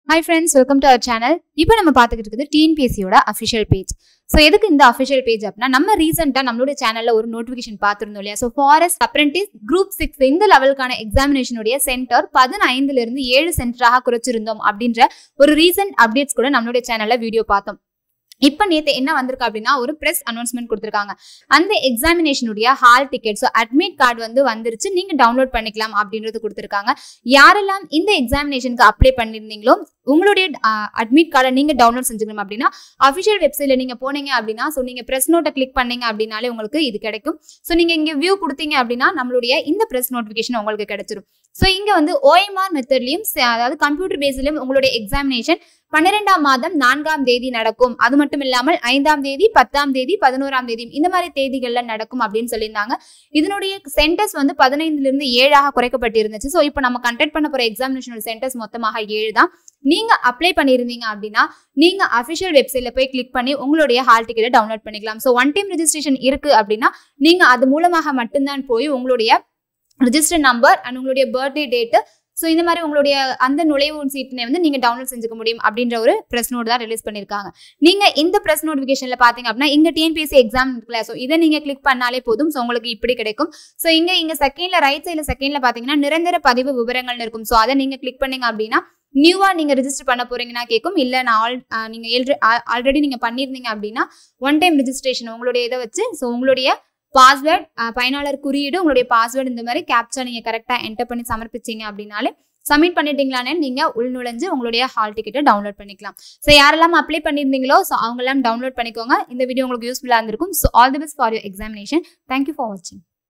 hi friends welcome to our channel இப்போ நம்ம பார்த்துக்கிட்டு இருக்குது டிஎன்பிஎஸ்சியோட அஃபிஷியல் பேஜ் ஸோ எதுக்கு இந்த அஃபிஷியல் பேஜ் அப்படின்னா நம்ம ரீசெண்டாக நம்மளோட சேனலில் ஒரு நோட்டிஃபிகேஷன் பார்த்துருந்தோம் இல்லையா so forest apprentice group six இந்த லெவலுக்கான எக்ஸாமினேஷனுடைய சென்டர் பதினைந்துல இருந்து ஏழு சென்டராக குறைச்சிருந்தோம் அப்படின்ற ஒரு ரீசெண்ட் அப்டேட்ஸ் கூட நம்மளுடைய சேனலில் வீடியோ பார்த்தோம் இப்போ நேற்று என்ன வந்திருக்கு அப்படின்னா ஒரு ப்ரெஸ் அனௌன்ஸ்மெண்ட் கொடுத்துருக்காங்க அந்த எக்ஸாமினேஷனுடைய hall ticket so admit card வந்து வந்துருச்சு நீங்கள் டவுன்லோட் பண்ணிக்கலாம் அப்படின்றது கொடுத்துருக்காங்க யாரெல்லாம் இந்த எக்ஸாமினேஷனுக்கு அப்ளை பண்ணியிருந்தீங்களோ உங்களுடைய அட்மிட் கார்டை நீங்கள் டவுன்லோட் செஞ்சுக்கணும் அப்படின்னா அஃபிஷியல் வெப்சைட்டில் நீங்கள் போனீங்க அப்படின்னா ஸோ நீங்கள் ப்ரெஸ் நோட்டை கிளிக் பண்ணீங்க அப்படின்னாலே உங்களுக்கு இது கிடைக்கும் ஸோ நீங்கள் இங்கே வியூ கொடுத்தீங்க அப்படின்னா நம்மளுடைய இந்த ப்ரெஸ் நோட்டிஃபிகேஷன் உங்களுக்கு கிடைச்சிரும் ஸோ இங்கே வந்து ஓஎம்ஆர் மெத்தட்லையும் அதாவது கம்ப்யூட்டர் பேஸ்லையும் உங்களுடைய எக்ஸாமினேஷன் பன்னிரெண்டாம் மாதம் நான்காம் தேதி நடக்கும் அது மட்டும் இல்லாமல் ஐந்தாம் தேதி பத்தாம் தேதி பதினோராம் தேதி இந்த மாதிரி தேதிகள்ல நடக்கும் அப்படின்னு சொல்லியிருந்தாங்க இதனுடைய சென்டர்ஸ் வந்து பதினைந்துல இருந்து ஏழாக குறைக்கப்பட்டிருந்துச்சு ஸோ இப்போ நம்ம கண்டக்ட் பண்ண போற எக்ஸாமினேஷனோட சென்டர்ஸ் மொத்தமாக ஏழு தான் நீங்க அப்ளை பண்ணியிருந்தீங்க அப்படின்னா நீங்க அஃபிஷியல் வெப்சைட்ல போய் கிளிக் பண்ணி உங்களுடைய ஹால் டிக்கெட்டை டவுன்லோட் பண்ணிக்கலாம் ஸோ ஒன் டைம் ரெஜிஸ்ட்ரேஷன் இருக்கு அப்படின்னா நீங்க அது மூலமாக மட்டும்தான் போய் உங்களுடைய ரிஜிஸ்டர் நம்பர் அண்ட் உங்களுடைய பர்த்டே டேட்டு ஸோ இந்த மாதிரி உங்களுடைய அந்த நுழைவு சீட்டினை வந்து நீங்கள் டவுன்லோட் செஞ்சுக்க முடியும் அப்படின்ற ஒரு ப்ரெஸ் நோட் தான் ரிலீஸ் பண்ணியிருக்காங்க நீங்கள் இந்த ப்ரெஸ் நோட்டிஃபிகேஷனில் பார்த்தீங்க அப்படின்னா இங்கே டிஎன்பிஎஸ்சி எக்ஸாம் இருக்குல்ல ஸோ இதை நீங்கள் கிளிக் பண்ணாலே போதும் ஸோ உங்களுக்கு இப்படி கிடைக்கும் ஸோ இங்கே இங்கே செகண்டில் ரைட் சைடில் செகண்டில் பார்த்தீங்கன்னா நிரந்தர பதிவு விவரங்கள் இருக்கும் ஸோ அதை நீங்கள் கிளிக் பண்ணீங்க அப்படின்னா நியூவாக நீங்கள் ரிஜிஸ்டர் பண்ண போறீங்கன்னா கேட்கும் இல்லை நான் ஆல் நீங்கள் ஆல்ரெடி நீங்கள் பண்ணியிருந்தீங்க அப்படின்னா ஒன் டைம் ரிஜிஸ்ட்ரேஷன் உங்களுடைய இதை வச்சு ஸோ உங்களுடைய பாஸ்வேர்ட் பயனாளர் குறியீடு உங்களுடைய பாஸ்வேர்டு இந்த மாதிரி கேப்சா நீங்கள் கரெக்டாக என்டர் பண்ணி சமர்ப்பிச்சீங்க அப்படின்னாலே சப்மிட் பண்ணிட்டீங்களானே நீங்கள் உள் நுழைஞ்சு உங்களுடைய ஹால் டிக்கெட்டை டவுன்லோட் பண்ணிக்கலாம் ஸோ யாரெல்லாம் அப்ளை பண்ணியிருந்தீங்களோ ஸோ அவங்கெல்லாம் டவுன்லோட் பண்ணிக்கோங்க இந்த வீடியோ உங்களுக்கு யூஸ்ஃபுல்லாக இருந்திருக்கும் so all the best for your examination thank you for வாட்சிங்